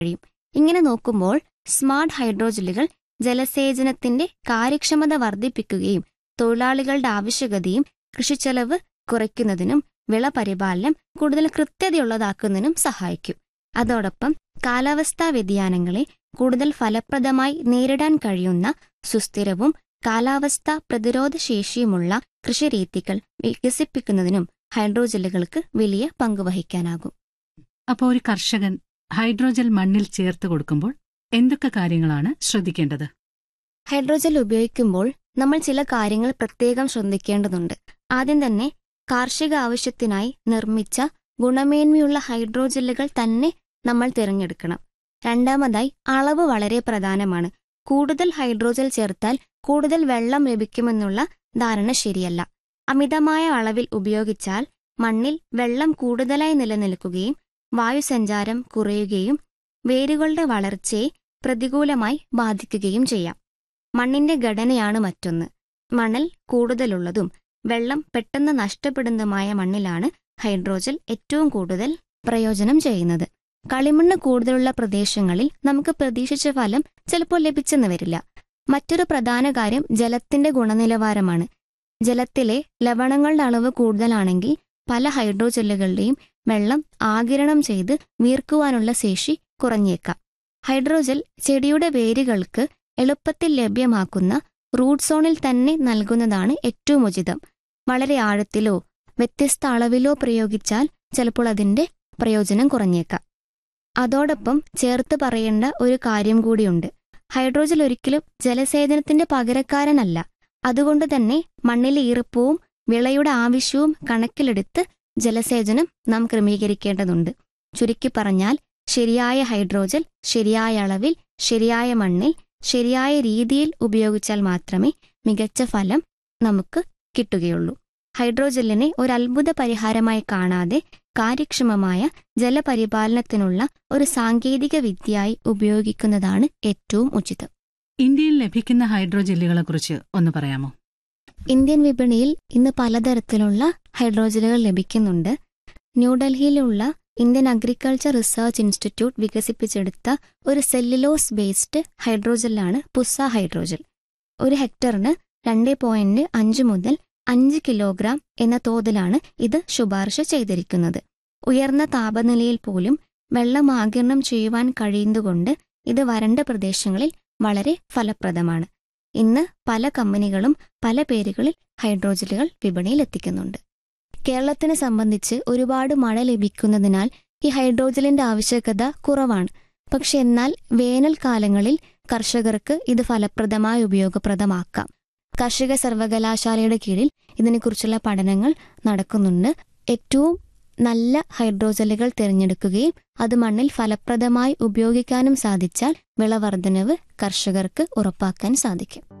കഴിയും ഇങ്ങനെ നോക്കുമ്പോൾ സ്മാർട്ട് ഹൈഡ്രോജലുകൾ ജലസേചനത്തിന്റെ കാര്യക്ഷമത വർദ്ധിപ്പിക്കുകയും തൊഴിലാളികളുടെ ആവശ്യകതയും കൃഷിച്ചെലവ് കുറയ്ക്കുന്നതിനും വിള പരിപാലനം കൂടുതൽ കൃത്യതയുള്ളതാക്കുന്നതിനും സഹായിക്കും അതോടൊപ്പം കാലാവസ്ഥാ വ്യതിയാനങ്ങളെ കൂടുതൽ ഫലപ്രദമായി നേരിടാൻ കഴിയുന്ന സുസ്ഥിരവും കാലാവസ്ഥാ പ്രതിരോധ ശേഷിയുമുള്ള കൃഷിരീതികൾ വികസിപ്പിക്കുന്നതിനും ഹൈഡ്രോജലുകൾക്ക് വലിയ പങ്കുവഹിക്കാനാകും അപ്പോൾ ഒരു കർഷകൻ ഹൈഡ്രോജൽ മണ്ണിൽ ചേർത്ത് കൊടുക്കുമ്പോൾ എന്തൊക്കെ കാര്യങ്ങളാണ് ശ്രദ്ധിക്കേണ്ടത് ഹൈഡ്രോജൽ ഉപയോഗിക്കുമ്പോൾ നമ്മൾ ചില കാര്യങ്ങൾ പ്രത്യേകം ശ്രദ്ധിക്കേണ്ടതുണ്ട് ആദ്യം തന്നെ കാർഷിക ആവശ്യത്തിനായി നിർമ്മിച്ച ഗുണമേന്മയുള്ള ഹൈഡ്രോജലുകൾ തന്നെ നമ്മൾ തിരഞ്ഞെടുക്കണം രണ്ടാമതായി അളവ് വളരെ പ്രധാനമാണ് കൂടുതൽ ഹൈഡ്രോജൽ ചേർത്താൽ കൂടുതൽ വെള്ളം ലഭിക്കുമെന്നുള്ള ധാരണ ശരിയല്ല അമിതമായ അളവിൽ ഉപയോഗിച്ചാൽ മണ്ണിൽ വെള്ളം കൂടുതലായി നിലനിൽക്കുകയും വായുസഞ്ചാരം കുറയുകയും വേരുകളുടെ വളർച്ചയെ പ്രതികൂലമായി ബാധിക്കുകയും ചെയ്യാം മണ്ണിന്റെ ഘടനയാണ് മറ്റൊന്ന് മണൽ കൂടുതലുള്ളതും വെള്ളം പെട്ടെന്ന് നഷ്ടപ്പെടുന്നതുമായ മണ്ണിലാണ് ഹൈഡ്രോജൽ ഏറ്റവും കൂടുതൽ പ്രയോജനം ചെയ്യുന്നത് കളിമണ്ണ് കൂടുതലുള്ള പ്രദേശങ്ങളിൽ നമുക്ക് പ്രതീക്ഷിച്ച ഫലം ചിലപ്പോൾ ലഭിച്ചെന്ന് വരില്ല മറ്റൊരു പ്രധാന കാര്യം ജലത്തിന്റെ ഗുണനിലവാരമാണ് ജലത്തിലെ ലവണങ്ങളുടെ അളവ് കൂടുതലാണെങ്കിൽ പല ഹൈഡ്രോജെല്ലുകളുടെയും വെള്ളം ആകിരണം ചെയ്ത് വീർക്കുവാനുള്ള ശേഷി കുറഞ്ഞേക്കാം ഹൈഡ്രോജൽ ചെടിയുടെ വേരുകൾക്ക് എളുപ്പത്തിൽ ലഭ്യമാക്കുന്ന റൂട്ട് സോണിൽ തന്നെ നൽകുന്നതാണ് ഏറ്റവും ഉചിതം വളരെ ആഴത്തിലോ വ്യത്യസ്ത അളവിലോ പ്രയോഗിച്ചാൽ ചിലപ്പോൾ അതിന്റെ പ്രയോജനം കുറഞ്ഞേക്കാം അതോടൊപ്പം ചേർത്ത് പറയേണ്ട ഒരു കാര്യം കൂടിയുണ്ട് ഹൈഡ്രോജൽ ഒരിക്കലും ജലസേചനത്തിന്റെ പകരക്കാരനല്ല അതുകൊണ്ട് തന്നെ മണ്ണിലെ ഈർപ്പവും വിളയുടെ ആവശ്യവും കണക്കിലെടുത്ത് ജലസേചനം നാം ക്രമീകരിക്കേണ്ടതുണ്ട് ചുരുക്കി പറഞ്ഞാൽ ശരിയായ ഹൈഡ്രോജൽ ശരിയായ അളവിൽ ശരിയായ മണ്ണിൽ ശരിയായ രീതിയിൽ ഉപയോഗിച്ചാൽ മാത്രമേ മികച്ച ഫലം നമുക്ക് കിട്ടുകയുള്ളൂ ഹൈഡ്രോജലിനെ ഒരു അത്ഭുത പരിഹാരമായി കാണാതെ കാര്യക്ഷമമായ ജലപരിപാലനത്തിനുള്ള ഒരു സാങ്കേതിക വിദ്യയായി ഉപയോഗിക്കുന്നതാണ് ഏറ്റവും ഉചിതം ഇന്ത്യയിൽ ലഭിക്കുന്ന ഹൈഡ്രോജെല്ലുകളെക്കുറിച്ച് ഒന്ന് പറയാമോ ഇന്ത്യൻ വിപണിയിൽ ഇന്ന് പലതരത്തിലുള്ള ഹൈഡ്രോജലുകൾ ലഭിക്കുന്നുണ്ട് ന്യൂഡൽഹിയിലുള്ള ഇന്ത്യൻ അഗ്രികൾച്ചർ റിസർച്ച് ഇൻസ്റ്റിറ്റ്യൂട്ട് വികസിപ്പിച്ചെടുത്ത ഒരു സെല്ലുലോസ് ബേസ്ഡ് ഹൈഡ്രോജലാണ് പുസ ഹൈഡ്രോജൽ ഒരു ഹെക്ടറിന് രണ്ട് പോയിന്റ് അഞ്ച് മുതൽ അഞ്ച് കിലോഗ്രാം എന്ന തോതിലാണ് ഇത് ശുപാർശ ചെയ്തിരിക്കുന്നത് ഉയർന്ന താപനിലയിൽ പോലും വെള്ളം ആകിരണം ചെയ്യുവാൻ കഴിയുന്നതുകൊണ്ട് ഇത് വരണ്ട പ്രദേശങ്ങളിൽ വളരെ ഫലപ്രദമാണ് ഇന്ന് പല കമ്പനികളും പല പേരുകളിൽ ഹൈഡ്രോജലുകൾ വിപണിയിൽ എത്തിക്കുന്നുണ്ട് കേരളത്തിനെ സംബന്ധിച്ച് ഒരുപാട് മഴ ലഭിക്കുന്നതിനാൽ ഈ ഹൈഡ്രോജലിന്റെ ആവശ്യകത കുറവാണ് പക്ഷെ എന്നാൽ വേനൽക്കാലങ്ങളിൽ കർഷകർക്ക് ഇത് ഫലപ്രദമായി ഉപയോഗപ്രദമാക്കാം കാർഷിക സർവകലാശാലയുടെ കീഴിൽ ഇതിനെക്കുറിച്ചുള്ള പഠനങ്ങൾ നടക്കുന്നുണ്ട് ഏറ്റവും നല്ല ഹൈഡ്രോജലുകൾ തിരഞ്ഞെടുക്കുകയും അത് മണ്ണിൽ ഫലപ്രദമായി ഉപയോഗിക്കാനും സാധിച്ചാൽ വിളവർദ്ധനവ് കർഷകർക്ക് ഉറപ്പാക്കാൻ സാധിക്കും